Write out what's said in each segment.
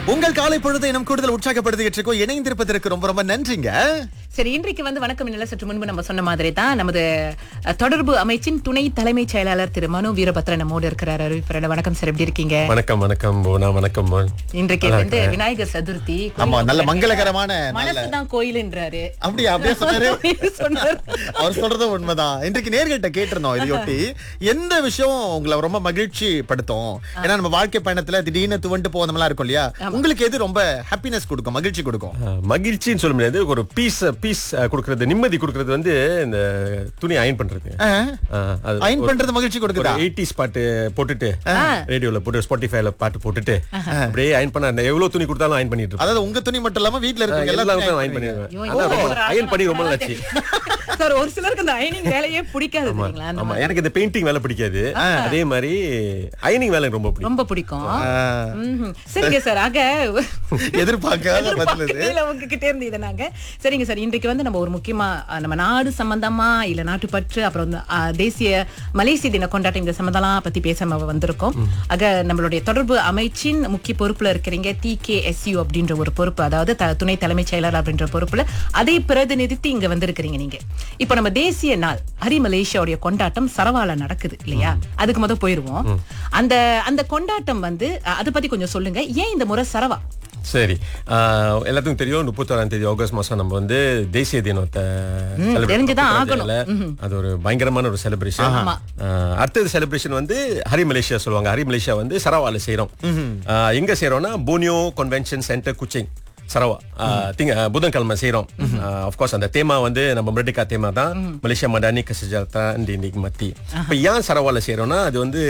உங்கள் காலை பொழுதை இன்னும் கூடுதல் உற்சாகப்படுத்திட்டு இருக்கோம் இணைந்திருப்பதற்கு ரொம்ப ரொம்ப நன்றிங்க சரி இன்றைக்கு வந்து வணக்கம் நில சற்று முன்பு நம்ம சொன்ன மாதிரி தான் நமது அஹ், தொடர்பு அமைச்சின் துணை தலைமைச் செயலாளர் திரு மனு வீரபத்ரன் நம்மோடு இருக்கிறார் அறிவிப்பரட வணக்கம் சார் எப்படி இருக்கீங்க வணக்கம் வணக்கம் போனா வணக்கம் மோன். இன்றைக்கு வந்து விநாயகர் சதுர்த்தி ஆமா நல்ல மங்களகரமான நல்ல மனசுதான் கோயில்ன்றாரு அப்படியா அப்படியே சொன்னாரு சொன்னாரு. அவர் சொல்றது உண்மைதான் இன்றைக்கு நேர்கிட்ட கேட்டிருந்தோம் இதையொட்டி எந்த விஷயம் உங்களை ரொம்ப மகிழ்ச்சி படுத்தும் ஏன்னா நம்ம வாழ்க்கை பயணத்துல திடீர்னு துவண்டு போனோம்லாம் இருக்கும் இல்லையா உங்களுக்கு எது ரொம்ப ஹாப்பினஸ் கொடுக்கும் மகிழ்ச்சி கொடுக்கும் அஹ், மகிழ்ச்சின்னு சொல்ல முடியாது ஒரு பீஸ் பீஸ் கொடுக்கறது நிம்மதி கொடுக்கறது வந்து இந்த துணி அயன் பண்றது அஹ், அது அயன் பண்றது மகிழ்ச்சி ஒரு கொடுக்குதா எயிட்டிஸ் பாட்டு போட்டுட்டு ரேடியோல போட்டு ஸ்பாட்டிஃபைல பாட்டு போட்டுட்டு அப்படியே அயன் பண்ண எவ்வளவு துணி கொடுத்தாலும் அயன் பண்ணிட்டு இருப்பேன் அதாவது உங்க துணி மட்டும் இல்லாம வீட்ல இருக்க எல்லாருக்கும் எல்லாரும் அயன் பண்ணிடுவேன் ஐயோ, ஆனா ரொம்ப ஒரு அயன் பண்ணி ரொம்ப நாளாச்சு சார் ஒரு சிலருக்கு அந்த அயனிங் வேலையே பிடிக்காது தெரியுங்களா அந்த ஆமா எனக்கு இந்த பெயிண்டிங் வேலை பிடிக்காது அதே மாதிரி அயனிங் வேலை எனக்கு ரொம்ப பிடிக்கும் ரொம்ப பிடிக்கும் ம்ஹும். சரிங்க சார் ஆக எதிர்பார்க்காத பதில் இது எதிர்பார்க்கவே உங்ககிட்ட இருந்து இதை நாங்க சரிங்க சார் இன்றைக்கு வந்து நம்ம ஒரு முக்கியமா அஹ், நம்ம நாடு சம்பந்தமா இல்ல நாட்டுப்பற்று அப்புறம் வந்து அஹ், தேசிய மலேசிய தின கொண்டாட்டம் இந்த சம்பந்தம்லாம் பத்தி பேச நம்ம வந்திருக்கோம் ஆக நம்மளுடைய தொடர்பு அமைச்சின் முக்கிய பொறுப்புல இருக்கிறீங்க டி கே அப்படின்ற ஒரு பொறுப்பு அதாவது த- துணை தலைமைச் செயலர் அப்படின்ற பொறுப்புல அதை பிரதிநிதித்து இங்க வந்திருக்கிறீங்க நீங்க இப்போ நம்ம தேசிய நாள் ஹரி மலேசியாவுடைய கொண்டாட்டம் சரவால நடக்குது இல்லையா அதுக்கு முத போயிருவோம் அந்த அந்த கொண்டாட்டம் வந்து அஹ், அதை பத்தி கொஞ்சம் சொல்லுங்க ஏன் இந்த முறை சரவா சரி ஆஹ் எல்லாத்துக்கும் தெரியும் முப்பத்தோராம் தேதி ஆகஸ்ட் மாசம் நம்ம வந்து தேசிய தினத்தை celebrate தெரிஞ்சுதான் பண்றோம். ஆகணும். அது ஒரு பயங்கரமான ஒரு செலிப்ரேஷன் ஆமா. அடுத்தது செலிப்ரேஷன் வந்து ஹரி மலேசியா சொல்லுவாங்க ஹரி மலேசியா வந்து சரவால செய்றோம் ஆஹ் எங்க செய்றோம்னா Borneo convention centre Kuching Sarawak ஆஹ் திங்க ஆஹ் புதன்கிழமை செய்றோம் ஆஃப்கோர்ஸ் அந்த தேமா வந்து நம்ம மிரடிகா தேமா தான் மலேசியா மடானி கசஜாத்தா இண்டி மத்தி இப்போ ஏன் சரவால செய்றோம்னா அது வந்து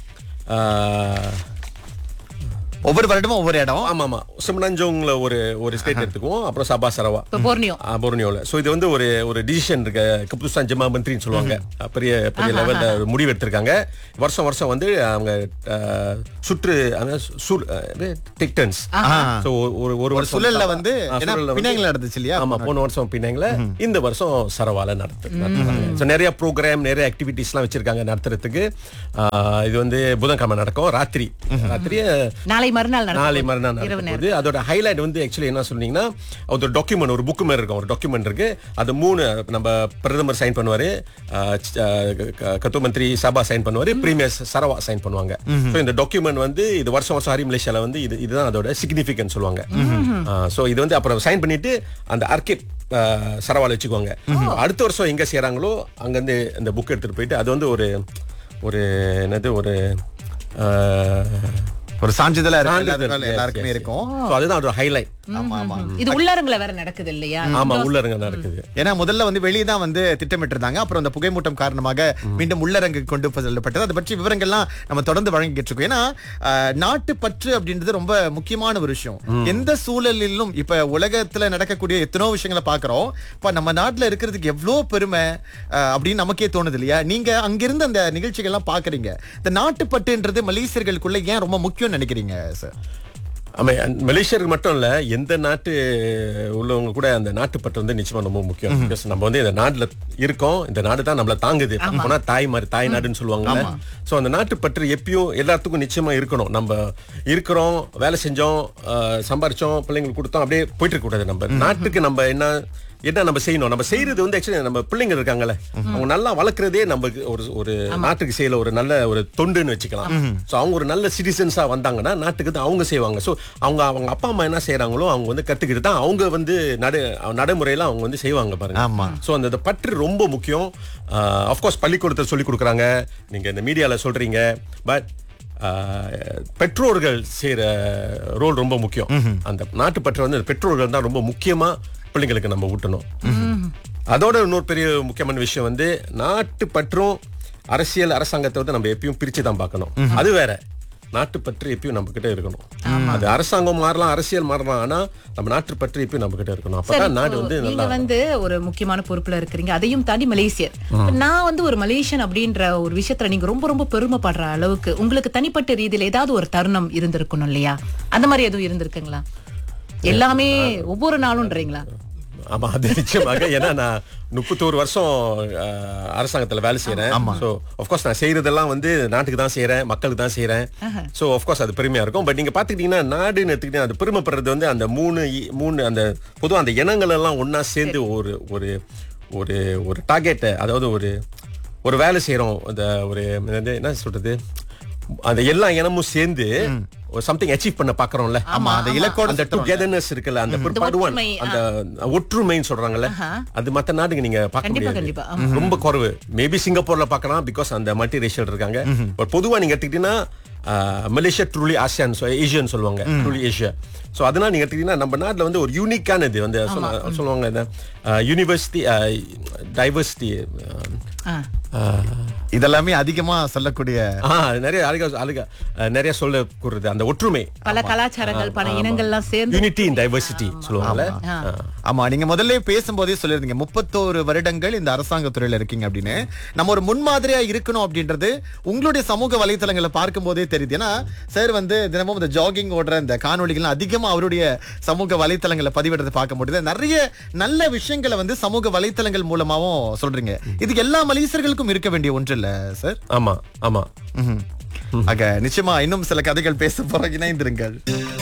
ஆஹ் ஒவ்வொரு வருடமும் ஒவ்வொரு இடம் ஆமா ஆமா சிம்னஞ்சோங்ல ஒரு ஒரு ஸ்டேட் எடுத்துக்குவோம் அப்புறம் சபா சரவா இப்போ போர்னியோ ஆ, போர்னியோல சோ இது வந்து ஒரு ஒரு டிசிஷன் இருக்கு கபுஸ்தான் ஜமா மந்திரின்னு சொல்லுவாங்க பெரிய பெரிய லெவல்ல ஒரு முடிவு எடுத்திருக்காங்க வருஷம் வருஷம் வந்து அவங்க ஆ, சுற்று டிக்டன்ஸ் சோ ஒரு ஒரு வருஷம் சுழல்ல வந்து ஆ, ஏன்னா சுழல்ல வந்து- பிணையங்கள் நடந்துச்சு இல்லையா ஆமா போன வருஷம் பின்னாங்கள இந்த வருஷம் சரவால நடத்து நடத்துறாங்க. So, நிறைய ப்ரோக்ராம் நிறைய ஆக்டிவிட்டிஸ்லாம் வச்சிருக்காங்க நடத்துறதுக்கு ஆ, இது வந்து புதன்கிழமை நடக்கும் ராத்திரி ராத்திரி நாளை மறுநாள் நடக்கும். நாளை மறுநாள் இரவு நடக்கும் போது அதோட ஹைலைட் வந்து ஆக்சுவலி என்ன சொன்னீங்கன்னா ஒரு டாக்குமெண்ட் ஒரு புக் மாதிரி இருக்கும் ஒரு டாக்குமெண்ட் இருக்கு அது மூணு நம்ம பிரதமர் சைன் பண்ணுவாரு ஆஹ் ச்- ஆஹ் க- கத்து மந்திரி சபா சைன் பண்ணுவாரு பிரீமியர் சரவா சைன் பண்ணுவாங்க So, இந்த டாக்குமெண்ட் வந்து இது வருஷம் வருஷம் ஹரி மலேசியால வந்து இது இதுதான் அதோட சிக்னிஃபிகன்ஸ் சொல்லுவாங்க சோ இது வந்து அப்புறம் சைன் பண்ணிட்டு அந்த அர்கிட் சரவால வச்சுக்குவாங்க அடுத்த வருஷம் எங்க செய்றாங்களோ அங்க இருந்து இந்த புக் எடுத்துட்டு போயிட்டு அது வந்து ஒரு ஒரு என்னது ஒரு ஆஹ், ஒரு சான்றிதழா இருக்கு சான்றிதழ். எல்லாத்துக்கும் எல்லாருக்குமே Yes, yes. இருக்கும் So, அதுதான் அதோட ஹைலைட் ஆமா ஆமா இது உள்ளரங்குல வேற நடக்குது இல்லையா ஆமா உள்ளரங்க நடக்குது ஏன்னா முதல்ல வந்து வெளியே தான் வந்து திட்டமிட்டிருந்தாங்க அப்புறம் அந்த புகைமூட்டம் காரணமாக மீண்டும் உள்ளரங்கு கொண்டு செல்லப்பட்டது அதை பற்றி விவரங்கள்லாம் நம்ம தொடர்ந்து வழங்கிட்டு இருக்கோம் ஏன்னா அஹ், நாட்டுப்பற்று அப்படின்றது ரொம்ப முக்கியமான ஒரு விஷயம் எந்த சூழலிலும் இப்ப உலகத்துல நடக்கக்கூடிய எத்தனோ விஷயங்களை பாக்குறோம் இப்ப நம்ம நாட்டுல இருக்கிறதுக்கு எவ்வளவு பெருமை அஹ், அப்படின்னு நமக்கே தோணுது இல்லையா நீங்க அங்கிருந்து அந்த நிகழ்ச்சிகள்லாம் பாக்குறீங்க இந்த நாட்டுப்பற்றுன்றது மலேசியர்களுக்குள்ள ஏன் ரொம்ப முக்கியம் நினைக்கிறீங்க சார் ஆமா அந்த மலேசியருக்கு மட்டும் இல்ல எந்த நாட்டு உள்ளவங்க கூட அந்த நாட்டுப்பற்று வந்து நிச்சயமா ரொம்ப முக்கியம் Because நம்ம வந்து இந்த நாட்டுல இருக்கோம் இந்த நாடு தான் நம்மள தாங்குது போனா தாய் மாதிரி தாய் நாடுன்னு சொல்லுவாங்கல்ல சோ அந்த நாட்டுப்பற்று எப்பயும் எல்லாத்துக்கும் நிச்சயமா இருக்கணும் நம்ம இருக்கிறோம் வேலை செஞ்சோம் ஆஹ், சம்பாரிச்சோம் பிள்ளைங்களுக்கு கொடுத்தோம் அப்படியே போயிட்டு இருக்க கூடாது நம்ம நாட்டுக்கு நம்ம என்ன என்ன நம்ம செய்யணும் நம்ம செய்யறது வந்து ஆக்சுவலி நம்ம பிள்ளைங்க இருக்காங்கல்ல அவங்க நல்லா வளர்க்கறதே நமக்கு ஒரு ஒரு நாட்டுக்கு செய்யல ஒரு நல்ல ஒரு தொண்டுன்னு வச்சுக்கலாம் சோ அவங்க ஒரு நல்ல சிட்டிசன்ஸா வந்தாங்கன்னா நாட்டுக்கு தான் அவங்க செய்வாங்க சோ அவங்க அவங்க அப்பா அம்மா என்ன செய்றாங்களோ அவங்க வந்து கத்துக்கிட்டு தான் அவங்க வந்து நடு நடைமுறையில அவங்க வந்து செய்வாங்க பாருங்க ஆமா. சோ அந்த இந்த பற்று ரொம்ப முக்கியம் அஃப்கோர்ஸ் பள்ளிக்கூடத்தில் சொல்லி கொடுக்குறாங்க நீங்க இந்த மீடியால சொல்றீங்க பட் பெற்றோர்கள் செய்யற ரோல் ரொம்ப முக்கியம் அந்த நாட்டுப்பற்று வந்து பெற்றோர்கள் தான் ரொம்ப முக்கியமா பிள்ளைங்களுக்கு நம்ம ஊட்டணும் அதோட இன்னொரு பெரிய முக்கியமான விஷயம் வந்து நாட்டுப்பற்றும் அரசியல் அரசாங்கத்தை வந்து நம்ம எப்பயும் பிரிச்சு தான் பார்க்கணும் அது வேற நாட்டுப்பற்று எப்பயும் நம்ம கிட்ட இருக்கணும் அது அரசாங்கம் மாறலாம் அரசியல் மாறலாம் ஆனா நம்ம நாட்டுப்பற்று எப்பயும் நம்ம கிட்ட இருக்கணும் சரி, அப்பதான் நாடு இப்போ வந்து நீங்க நல்லா வந்து ஒரு முக்கியமான பொறுப்புல இருக்கிறீங்க அதையும் தாண்டி மலேசியர் இப்ப நான் வந்து ஒரு மலேசியன் அப்படின்ற ஒரு விஷயத்துல நீங்க ரொம்ப ரொம்ப பெருமைப்படுற அளவுக்கு உங்களுக்கு தனிப்பட்ட ரீதியில ஏதாவது ஒரு தருணம் இருந்திருக்கணும் இல்லையா அந்த மாதிரி எதுவும் இருந்திருக்குங்களா எல்லாமே ஒவ்வொரு நாளும்ன்றீங்களா ஆமா அது நிச்சயமாக ஏன்னா நான் முப்பத்தோரு வருஷம் அஹ், அரசாங்கத்துல வேலை செய்யறேன் ஸோ கோர்ஸ் நான் செய்யறதெல்லாம் வந்து நாட்டுக்கு தான் செய்யறேன் மக்களுக்கு தான் செய்யறேன் ஸோ கோர்ஸ் அது பெருமையா இருக்கும் பட் நீங்க பாத்துக்கிட்டீங்கன்னா நாடுன்னு எடுத்துக்கிட்டீங்கன்னா அது பெருமைப்படுறது வந்து அந்த மூணு இ- மூணு அந்த பொதுவா அந்த இனங்கள் எல்லாம் ஒண்ணா சேர்ந்து ஒரு ஒரு ஒரு ஒரு டார்கெட்டை அதாவது ஒரு ஒரு வேலை செய்யறோம் அந்த ஒரு என்னது, என்ன சொல்றது அந்த எல்லா இனமும் சேர்ந்து ஒரு சம்திங் அச்சீவ் பண்ண பாக்குறோம்ல ஆமா அந்த இலக்கோட அந்த டுகெதர்னஸ் இருக்குல்ல அந்த பிற்பாடுவான் ஒற்றுமை, அந்த ஒற்றுமைன்னு சொல்றாங்கல்ல அது மத்த நாடுங்க நீங்க பார்க்க கண்டிப்பா, முடியாது கண்டிப்பா. ரொம்ப குறைவு மேபி சிங்கப்பூர்ல பார்க்கலாம் பிகாஸ் அந்த மல்டி ரேஷியல் இருக்காங்க பட் பொதுவா நீங்க எடுத்துக்கிட்டீங்கன்னா மலேசியா ட்ரூலி ஆசியான் ஏஷியன் சொல்லுவாங்க ட்ரூலி ஏஷியா சோ அதனால நீங்க எடுத்துக்கிட்டீங்கன்னா நம்ம நாட்டுல வந்து ஒரு யூனிக்கானது வந்து சொல்ல- சொல்லுவாங்க இந்த யூனிவர்சிட்டி டைவர்சிட்டி ஆ. இதெல்லாமே அதிகமா சொல்லக்கூடிய நிறைய அழகா அழகா அஹ், நிறைய சொல்ல கூறுறது அந்த ஒற்றுமை பல கலாச்சாரங்கள் பல இனங்கள்லாம் சேர்ந்து யூனிட்டி இன் டைவர்சிட்டி சொல்லுவாங்கல்ல ஆமா நீங்க முதல்ல பேசும்போதே சொல்லிருந்தீங்க முப்பத்தோரு வருடங்கள் இந்த அரசாங்க துறையில இருக்கீங்க அப்படின்னு நம்ம ஒரு முன்மாதிரியா இருக்கணும் அப்படின்றது உங்களுடைய சமூக வலைத்தளங்களை பார்க்கும் போதே தெரியுது ஏன்னா சார் வந்து தினமும் இந்த ஜாகிங் ஓடுற இந்த காணொளிகள் அதிகமா அவருடைய சமூக வலைத்தளங்களை பதிவிடுறதை பார்க்க முடியுது நிறைய நல்ல விஷயங்களை வந்து சமூக வலைத்தளங்கள் மூலமாவும் சொல்றீங்க இது எல்லா மலேசியர்களுக்கும் இருக்க வேண்டிய ஒன்று இல்ல சார் ஆமா ஆமா ம்ஹும். ஆக நிச்சயமா இன்னும் சில கதைகள் பேச போற இணைந்திருங்கள்